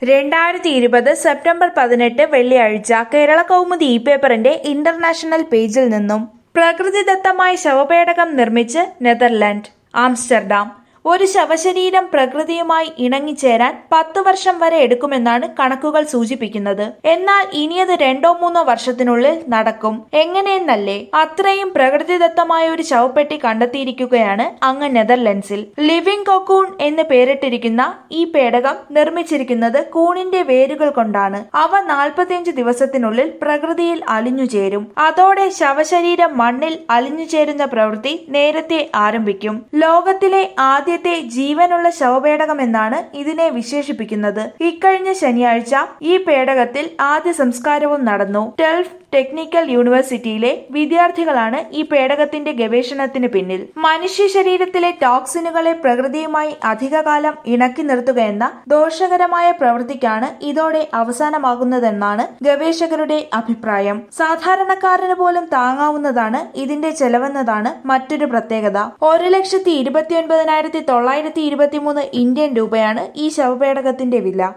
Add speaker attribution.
Speaker 1: രണ്ടായിരത്തി ഇരുപത് സെപ്റ്റംബർ പതിനെട്ട് വെള്ളിയാഴ്ച കേരള കൗമുദി ഇ പേപ്പറിന്റെ ഇന്റർനാഷണൽ പേജിൽ നിന്നും പ്രകൃതിദത്തമായ ശവപേടകം നിർമ്മിച്ച് നെതർലാൻഡ് ആംസ്റ്റർഡാം ഒരു ശവശരീരം പ്രകൃതിയുമായി ഇണങ്ങിച്ചേരാൻ പത്ത് വർഷം വരെ എടുക്കുമെന്നാണ് കണക്കുകൾ സൂചിപ്പിക്കുന്നത് എന്നാൽ ഇനിയത് രണ്ടോ മൂന്നോ വർഷത്തിനുള്ളിൽ നടക്കും എങ്ങനെയെന്നല്ലേ അത്രയും പ്രകൃതിദത്തമായ ഒരു ശവപ്പെട്ടി കണ്ടെത്തിയിരിക്കുകയാണ് അങ്ങ് നെതർലൻഡ്സിൽ ലിവിംഗ് കൊക്കൂൺ എന്ന് പേരിട്ടിരിക്കുന്ന ഈ പേടകം നിർമ്മിച്ചിരിക്കുന്നത് കൂണിന്റെ വേരുകൾ കൊണ്ടാണ് അവ നാൽപ്പത്തിയഞ്ച് ദിവസത്തിനുള്ളിൽ പ്രകൃതിയിൽ അലിഞ്ഞു ചേരും അതോടെ ശവശരീരം മണ്ണിൽ അലിഞ്ഞു ചേരുന്ന പ്രവൃത്തി നേരത്തെ ആരംഭിക്കും ലോകത്തിലെ ആദ്യത്തെ ജീവനുള്ള ശവപേടകം എന്നാണ് ഇതിനെ വിശേഷിപ്പിക്കുന്നത് ഇക്കഴിഞ്ഞ ശനിയാഴ്ച ഈ പേടകത്തിൽ ആദ്യ സംസ്കാരവും നടന്നു ടെൽഫ് ടെക്നിക്കൽ യൂണിവേഴ്സിറ്റിയിലെ വിദ്യാർത്ഥികളാണ് ഈ പേടകത്തിന്റെ ഗവേഷണത്തിന് പിന്നിൽ മനുഷ്യ ശരീരത്തിലെ ടോക്സിനുകളെ പ്രകൃതിയുമായി അധികകാലം ഇണക്കി നിർത്തുകയെന്ന ദോഷകരമായ പ്രവൃത്തിക്കാണ് ഇതോടെ അവസാനമാകുന്നതെന്നാണ് ഗവേഷകരുടെ അഭിപ്രായം സാധാരണക്കാരന് പോലും താങ്ങാവുന്നതാണ് ഇതിന്റെ ചെലവെന്നതാണ് മറ്റൊരു പ്രത്യേകത ഒരു ലക്ഷത്തി ഇരുപത്തി ഒൻപതിനായിരത്തി തൊള്ളായിരത്തി ഇരുപത്തിമൂന്ന് ഇന്ത്യൻ രൂപയാണ് ഈ ശവപേടകത്തിന്റെ വില